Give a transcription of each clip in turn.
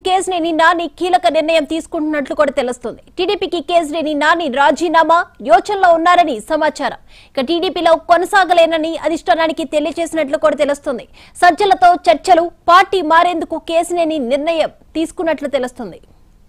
కేసినేని నాని కీలక నిర్ణయం తీసుకుంటున్నట్లు కూడా తెలుస్తుంది టీడీపీకి కేసినేని నాని రాజీనామా యోచనలో ఉన్నారని సమాచారం ఇక టీడీపీలో కొనసాగలేనని అధిష్టానానికి తెలియజేసినట్లు కూడా తెలుస్తుంది సజ్జలతో చర్చలు పార్టీ మారేందుకు కేసినేని నిర్ణయం తీసుకున్నట్లు తెలుస్తుంది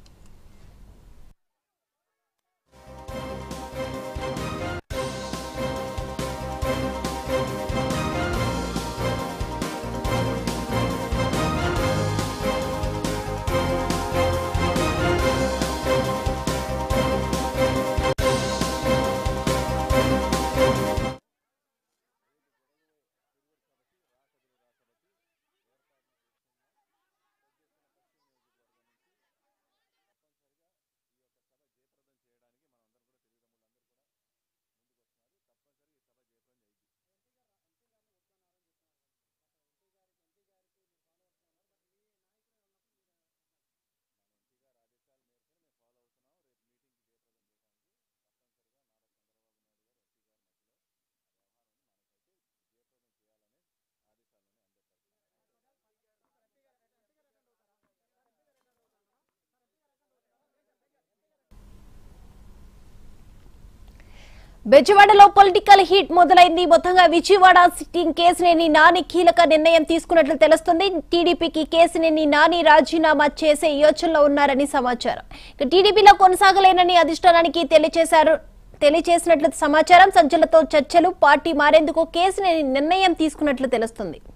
బెజవాడలో పొలిటికల్ హీట్ మొదలైంది మొత్తంగా విజయవాడ సిట్టింగ్ కేసినేని నాని కీలక నిర్ణయం తీసుకున్నట్లు తెలుస్తుంది టీడీపీకి కేసినేని నాని రాజీనామా చేసే యోచనలో ఉన్నారని సమాచారం ఇక టీడీపీలో కొనసాగలేనని అధిష్టానానికి తెలియజేశారు తెలియజేసినట్లు సమాచారం సజ్జలతో చర్చలు పార్టీ మారేందుకు కేసినేని నిర్ణయం తీసుకున్నట్లు తెలుస్తుంది